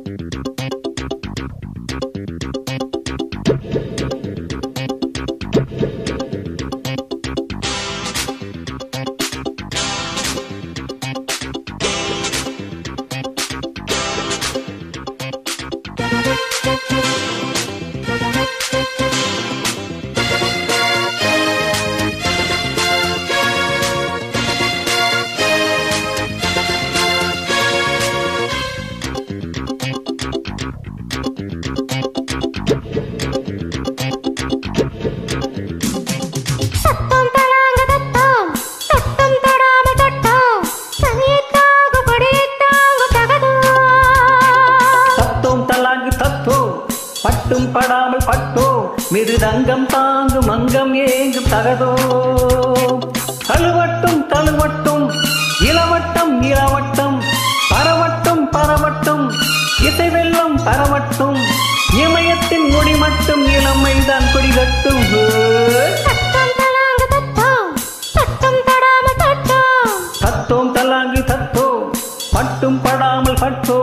தத்தம் தலாங்க தத்தம் தத்தம் தடாம தத்தம் சனியத்தாக கொடியத்தாக தகதோ தத்தோம் தலாங்கு தத்தோ பட்டும் படாமல் பட்டோ மிருதங்கம் தாங்கும் அங்கம் ஏங்கும் தகதோ தழுவட்டும் தழுவட்டும் இளவட்டம் இளவட்டம் பரவட்டும் பரவட்டும் இசை வெள்ளம் பரவட்டும் இமயத்தின் முடி மட்டும் இளமைதான் கொடிகட்டும் தத்தம் தலாங்க தத்தம் தத்தம் தடாம தத்தம் தத்தோம் தலாங்கு தத்தோ பட்டும் படாமல் பட்டோ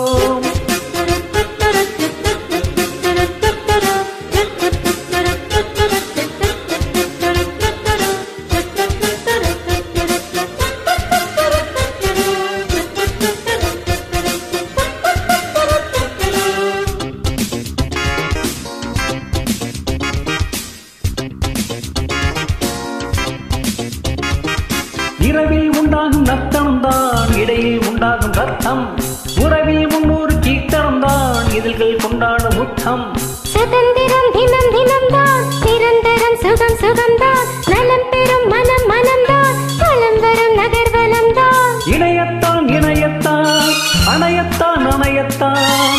இரவில் உண்டாகும் நத்தம் தான் இடையில் உண்டாகும் ரத்தம் உறவில் முன்னூறு கீர்த்தனம் தான் இதழ்கள் கொண்டாடும் முத்தம் சுதந்திரம் தினம் தினம் தான் நிரந்தரம் சுகம் சுகம் தான் நலம் பெறும் மனம் மனம் தான் வலம் வரும் நகர்வலம் தான் இணையத்தான் இணையத்தான் அணையத்தான் அணையத்தான்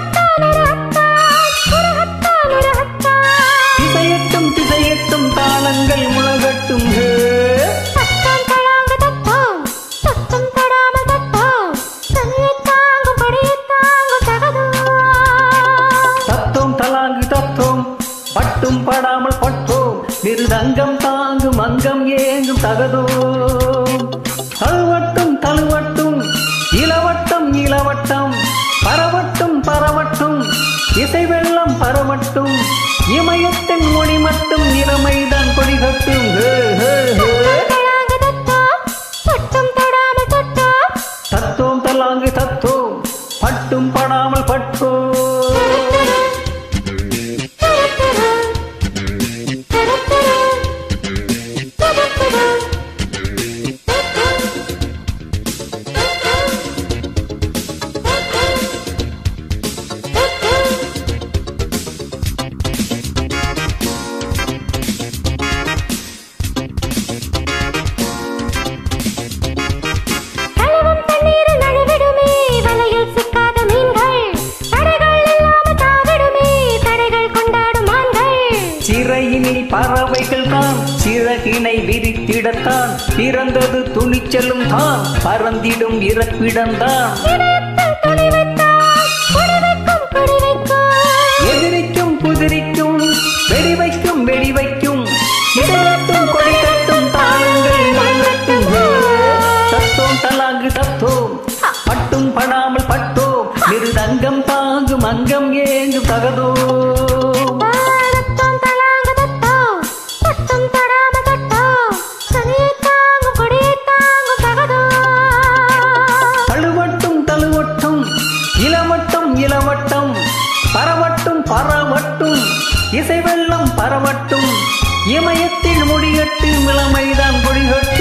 திசையட்டும் திசையட்டும் தாளங்கள் முழகட்டும் ஹே. தத்தம் தலாங்க தத்தம் தத்தம் தடாம தத்தம் சனியத்தாங்கும் படியத்தாங்கும் தகதோ தத்தோம் தலாங்கு தத்தோம் பட்டும் படாமல் பட்டோம் மிருதங்கம் தாங்கும் அங்கம் ஏங்கும் தகதோ தழுவட்டும் தழுவட்டும் இளவட்டம் இளவட்டம் பரவட்டும் பரவட்டும் இசை வெள்ளம் பரவட்டும் இமயத்தின் மொழி மட்டும் இளமைதான் கொடிகட்டும் ஹே, ஹே, ஹே. தலாங்க தத்தம் தத்தம் தடாம தத்தம் தத்தோம் தலாங்கு தத்தோம் பட்டும் படாமல் பட்டோம் கலவும் தண்ணீரில் நழுவிடுமே வலையில் சிக்காத மீன்கள் தடைகள் இல்லாம தாவிடுமே தடைகள் கொண்டாடும் மான்கள் சிறையினில் பறவைகள் தான் சிறகினை விரித்திடத்தான் பிறந்தது துணிச்சலும் தான் பறந்திடும் இறப்பிடம்தான் இதயத்தில் துணி வைத்தால் கொடி வைக்கும் கொடி வைக்கும் எதிரிக்கும் குதிரிக்கும் வெடி வைக்கும் வெடி வைக்கும் இதயத்தும் கொடி கட்டும் தாளங்கள் முழங்கட்டும் ஹே. தத்தோம் தலாங்கு தத்தோம் பட்டும் படாமல் பட்டோம் மிருதங்கம் தாங்கும் அங்கம் ஏங்கும் தகதோ தத்தம் தலாங்க தத்தம் தத்தம் தடாம தத்தம் சனியை தாங்கும் கொடியை தாங்கும் தகதோ தழுவட்டும் தழுவட்டும் இளவட்டம் இளவட்டம் பரவட்டும் பரவட்டும் இசை வெள்ளம் பரவட்டும் இமயத்தில் முடியட்டும் இளமைதான் கொடிகட்டும்